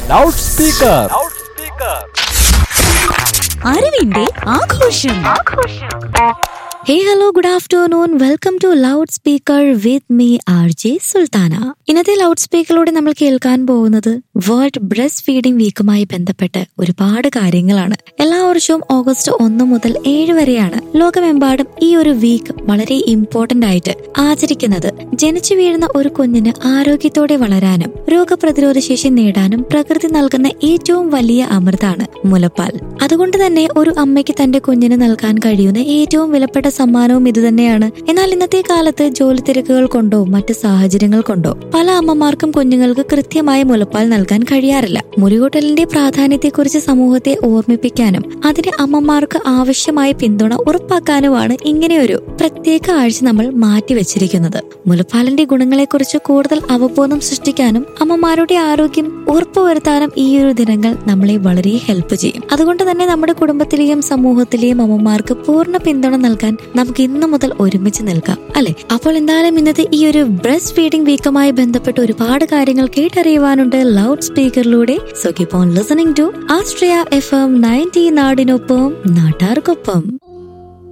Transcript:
loud speaker അറിവിന്റെ ആഘോഷം hey hello good afternoon welcome to loud speaker with me R J Sultana ഇന്നത്തെ ലൗഡ് സ്പീക്കറിലൂടെ നമ്മൾ കേൾക്കാൻ പോകുന്നത് വേൾഡ് ബ്രസ്റ്റ് ഫീഡിംഗ് വീക്കുമായി ബന്ധപ്പെട്ട് ഒരുപാട് കാര്യങ്ങളാണ് എല്ലാ വർഷവും ഓഗസ്റ്റ് ഒന്ന് മുതൽ ഏഴ് വരെയാണ് ലോകമെമ്പാടും ഈ ഒരു വീക്ക് വളരെ ഇമ്പോർട്ടന്റ് ആയിട്ട് ആചരിക്കുന്നത് ജനിച്ചു വീഴുന്ന ഒരു കുഞ്ഞിന് ആരോഗ്യത്തോടെ വളരാനും രോഗപ്രതിരോധ ശേഷി നേടാനും പ്രകൃതി നൽകുന്ന ഏറ്റവും വലിയ അമൃതാണ് മുലപ്പാൽ അതുകൊണ്ട് തന്നെ ഒരു അമ്മയ്ക്ക് തന്റെ കുഞ്ഞിന് നൽകാൻ കഴിയുന്ന ഏറ്റവും വിലപ്പെട്ട സമ്മാനവും ഇതുതന്നെയാണ് എന്നാൽ ഇന്നത്തെ കാലത്ത് ജോലി തിരക്കുകൾ കൊണ്ടോ മറ്റ് സാഹചര്യങ്ങൾ കൊണ്ടോ പല അമ്മമാർക്കും കുഞ്ഞുങ്ങൾക്ക് കൃത്യമായ മുലപ്പാൽ നൽകാൻ കഴിയാറില്ല മുലയൂട്ടലിന്റെ പ്രാധാന്യത്തെക്കുറിച്ച് സമൂഹത്തെ ഓർമ്മിപ്പിക്കാനും അതിന് അമ്മമാർക്ക് ആവശ്യമായ പിന്തുണ ഉറപ്പാക്കാനുമാണ് ഇങ്ങനെയൊരു പ്രത്യേക ആഴ്ച നമ്മൾ മാറ്റിവെച്ചിരിക്കുന്നത് മുലപ്പാലിന്റെ ഗുണങ്ങളെക്കുറിച്ച് കൂടുതൽ അവബോധം സൃഷ്ടിക്കാനും അമ്മമാരുടെ ആരോഗ്യം ഉറപ്പുവരുത്താനും ഈ ഒരു ദിനങ്ങൾ നമ്മളെ വളരെ ഹെൽപ്പ് ചെയ്യും അതുകൊണ്ട് തന്നെ നമ്മുടെ കുടുംബത്തിലെയും സമൂഹത്തിലെയും അമ്മമാർക്ക് പൂർണ്ണ പിന്തുണ നൽകാൻ നമുക്ക് ഇന്നു മുതൽ ഒരുമിച്ച് നിൽക്കാം അല്ലെ അപ്പോൾ എന്തായാലും ഇന്നത്തെ ഈ ഒരു ബ്രസ്റ്റ് ഫീഡിംഗ് വീക്കുമായി ബന്ധപ്പെട്ട് ഒരുപാട് കാര്യങ്ങൾ കേട്ടറിയുവാനുണ്ട് ലൗഡ് സ്പീക്കറിലൂടെ so keep on listening to ആസ്ട്രിയ എഫ് എം നയൻറ്റി നാടിനൊപ്പം നാട്ടാർക്കൊപ്പം